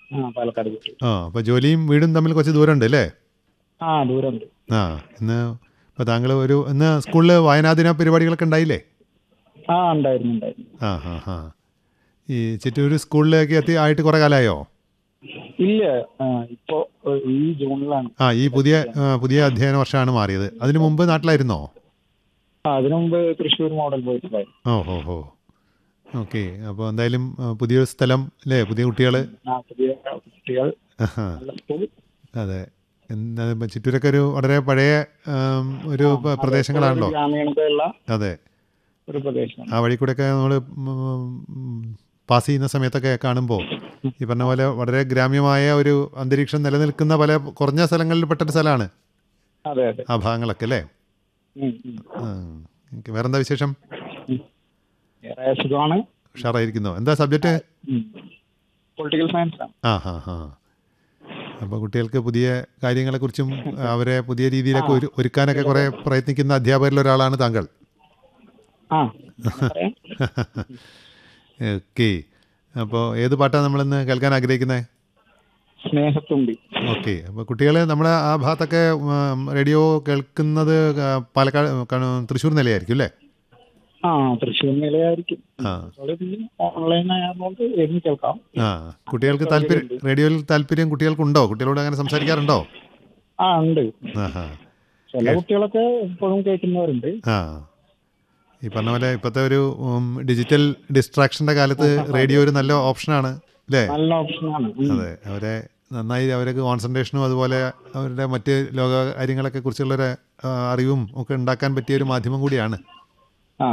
ആ പാലക്കാട് കുട്ടി ആ അപ്പോൾ ജോലിയും വീടും തമ്മിൽ കുറച്ച് ദൂരമുണ്ട് അല്ലേ ആ ദൂരമുണ്ട് ആ ഇന്ന് ഇപ്പോൾ താങ്കൾ ഒരു ഇന്ന് സ്കൂളിൽ വായനാദിന പരിപാടികളൊക്കെ ഉണ്ടായില്ലേ ആ ഉണ്ടായിരുന്നു ഉണ്ടായിരുന്നു ആ ഹാ ഹാ ഈ ചിറ്റൂർ സ്കൂളിലേക്ക് എത്തി ആയിട്ട് കുറേ കാലമായോ ഇല്ല ആ, ഇപ്പോ ഏഹ്, ഈ ജൂണിലാണ് ആ ഈ പുതിയ ആ, പുതിയ അധ്യയന വർഷമാണ് മാറിയത് അതിനു മുമ്പ് നാട്ടിലായിരുന്നോ ആ അതിനു മുമ്പ് തൃശ്ശൂർ മോഡൽ ബോയ്സിലായിരുന്നു ഓ ഹോ ഹോ ഓക്കെ അപ്പോൾ എന്തായാലും ആ, പുതിയൊരു സ്ഥലം അല്ലേ പുതിയ കുട്ടികൾ ആ പുതിയ കുട്ടികൾ നല്ല സ്കൂൾ അതെ എന്താ ഇപ്പം ചിറ്റൂരൊക്കെ ഒരു വളരെ പഴയ ആം, ഒരു പ- പ്രദേശങ്ങളാണല്ലോ ഗ്രാമീണതയുള്ള അതെ ഒരു പ്രദേശമാണ് ആ വഴി കൂടെയൊക്കെ നമ്മൾ പാസ് ചെയ്യുന്ന സമയത്തൊക്കെ കാണുമ്പോൾ ഈ പറഞ്ഞ പോലെ വളരെ ഗ്രാമ്യമായ ഒരു അന്തരീക്ഷം നിലനിൽക്കുന്ന പല കുറഞ്ഞ സ്ഥലങ്ങളിൽ പെട്ടൊരു സ്ഥലമാണ് അതെ അതെ ആ ഭാഗങ്ങളൊക്കെ അല്ലേ ഉം, ഉം. ആ. എനിക്ക് വേറെന്താ വിശേഷം ഏറെ സുഖമാണ് ഉഷാറായിരിക്കുന്നോ എന്താ സബ്ജക്റ്റ് പൊളിറ്റിക്കൽ സയൻസ് ആണ് ആ ഹാ ഹാ അപ്പോൾ കുട്ടികൾക്ക് പുതിയ കാര്യങ്ങളെക്കുറിച്ചും അവരെ പുതിയ രീതിയിലൊക്കെ ഒരു ഒരുക്കാനൊക്കെ കുറേ പ്രയത്നിക്കുന്ന അധ്യാപകരിൽ ഒരാളാണ് താങ്കൾ ആ പറയാം. ഓക്കെ അപ്പോൾ ഏത് പാട്ടാണ് നമ്മളിന്ന് കേൾക്കാൻ ആഗ്രഹിക്കുന്നത് സ്നേഹത്തുമ്പി ഓക്കെ അപ്പോൾ കുട്ടികൾ നമ്മുടെ ആ ഭാഗത്തൊക്കെ ഉം, റേഡിയോ കേൾക്കുന്നത് ആ, പാലക്കാട് കണ്ണൂ- തൃശ്ശൂർ നിലയായിരിക്കും അല്ലേ ആ തൃശ്ശൂർ നിലയായിരിക്കും ആ ഓൺലൈൻ ആയതുകൊണ്ട് ഏതും കേൾക്കാം ആ കുട്ടികൾക്ക് താല്പര്യം റേഡിയോയിൽ താല്പര്യം കുട്ടികൾക്കുണ്ടോ കുട്ടികളോട് അങ്ങനെ സംസാരിക്കാറുണ്ടോ ആ ഉണ്ട് ആഹാ ചില കുട്ടികളൊക്കെ ഇപ്പോഴും കേൾക്കുന്നവരുണ്ട് ആ ഈ പറഞ്ഞ പോലെ ഇപ്പോഴത്തെ ഒരു ഉം, ഡിജിറ്റൽ ഡിസ്ട്രാക്ഷൻ്റെ കാലത്ത് റേഡിയോ ഒരു നല്ല ഓപ്ഷനാണ് അല്ലേ നല്ല ഓപ്ഷനാണ് ഉം. അതെ അവരെ നന്നായി അവർക്ക് കോൺസെൻട്രേഷനും അതുപോലെ അവരുടെ മറ്റ് ലോക കാര്യങ്ങളൊക്കെ കുറിച്ചുള്ളൊരു ആ, അറിവും ഒക്കെ ഉണ്ടാക്കാൻ പറ്റിയ ഒരു മാധ്യമം കൂടിയാണ് ആ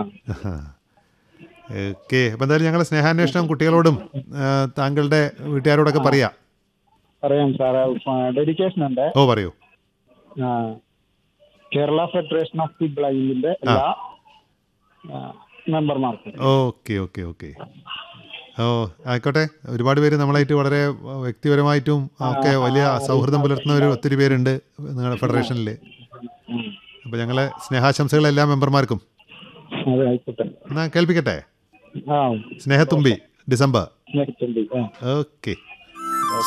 ഓക്കെ അപ്പം എന്തായാലും ഞങ്ങൾ സ്നേഹാന്വേഷണം കുട്ടികളോടും ആ, താങ്കളുടെ വീട്ടുകാരോടൊക്കെ പറയാം പറയാം സാറേ ഡെഡിക്കേഷൻ ഉണ്ട് ഓ പറയൂ ആ, കേരള ഫെഡറേഷൻ ഓഫ് ദി ബ്ലൈൻഡിന്റെ എല്ലാ ആ, മെമ്പർമാർക്കും ഓക്കെ ഓക്കെ ഓക്കെ ഓ ആയിക്കോട്ടെ ഒരുപാട് പേര് നമ്മളായിട്ട് വളരെ വ്യക്തിപരമായിട്ടും ഒക്കെ വലിയ സൗഹൃദം പുലർത്തുന്ന ഒരു ഒത്തിരി പേരുണ്ട് നിങ്ങളുടെ ഫെഡറേഷനിൽ ഉം. അപ്പോൾ ഞങ്ങളെ സ്നേഹാശംസകൾ എല്ലാ മെമ്പർമാർക്കും അതെ ആയിക്കോട്ടെ എന്നാൽ കേൾപ്പിക്കട്ടെ ആ സ്നേഹത്തുമ്പി ഡിസംബർ സ്നേഹത്തുമ്പി ആ ഓക്കെ